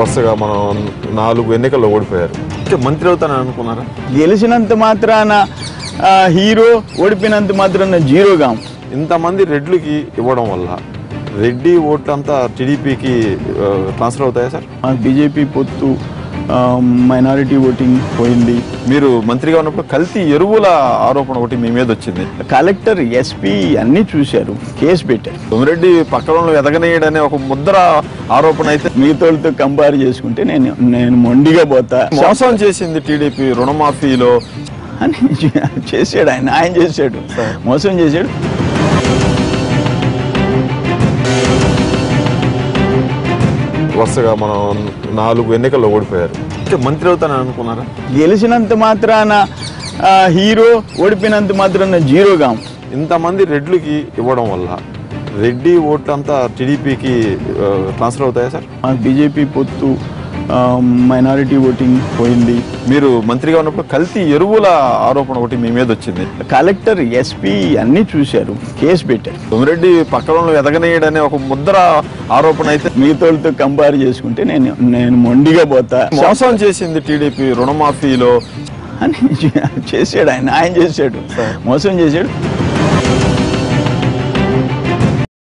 వరుసగా మనం నాలుగు ఎన్నికల్లో ఓడిపోయారు అంటే మంత్రి అవుతానని అనుకున్నారా గెలిచినంత మాత్రాన ఆ, హీరో ఓడిపోయినంత మాత్రాన జీరోగా ఇంతమంది రెడ్లకి ఇవ్వడం వల్ల రెడ్డి ఓట్లంతా టీడీపీకి ట్రాన్స్ఫర్ అవుతాయా సార్ బీజేపీ పొత్తు మైనారిటీ ఓటింగ్ పోయింది మీరు మంత్రిగా ఉన్నప్పుడు కల్తీ ఎరువుల ఆరోపణ ఒకటి మీ మీద వచ్చింది కలెక్టర్ ఎస్పీ అన్నీ చూశారు కేసు పెట్టారు సోమిరెడ్డి పక్కన ఎదగనేయడనే ఒక ముద్ర ఆరోపణ అయితే మిగతాళ్ళతో కంపేర్ చేసుకుంటే నేను నేను మొండిగా పోతా మోసం చేసింది టీడీపీ రుణమాఫీలో అని చేశాడు ఆయన ఆయన చేశాడు మోసం చేశాడు వరుసగా మనం నాలుగు ఎన్నికల్లో ఓడిపోయారు అంటే మంత్రి అవుతానని అనుకున్నారా గెలిచినంత మాత్రాన ఆ, హీరో ఓడిపోయినంత మాత్రాన జీరోగా ఇంతమంది రెడ్లకి ఇవ్వడం వల్ల రెడ్డి ఓట్లంతా టీడీపీకి ట్రాన్స్ఫర్ అవుతాయా సార్ బీజేపీ పొత్తు మైనారిటీ ఓటింగ్ పోయింది మీరు మంత్రిగా ఉన్నప్పుడు కల్తీ ఎరువుల ఆరోపణ ఒకటి మీ మీద వచ్చింది కలెక్టర్ ఎస్పీ అన్నీ చూశారు కేసు పెట్టారు సోమిరెడ్డి పక్కన ఎదగనేయడనే ఒక ముద్ర ఆరోపణ అయితే మిగతాళ్ళతో కంపేర్ చేసుకుంటే నేను నేను మొండిగా పోతా మోసం చేసింది టీడీపీ రుణమాఫీలో అని చేశాడు ఆయన ఆయన చేశాడు మోసం చేశాడు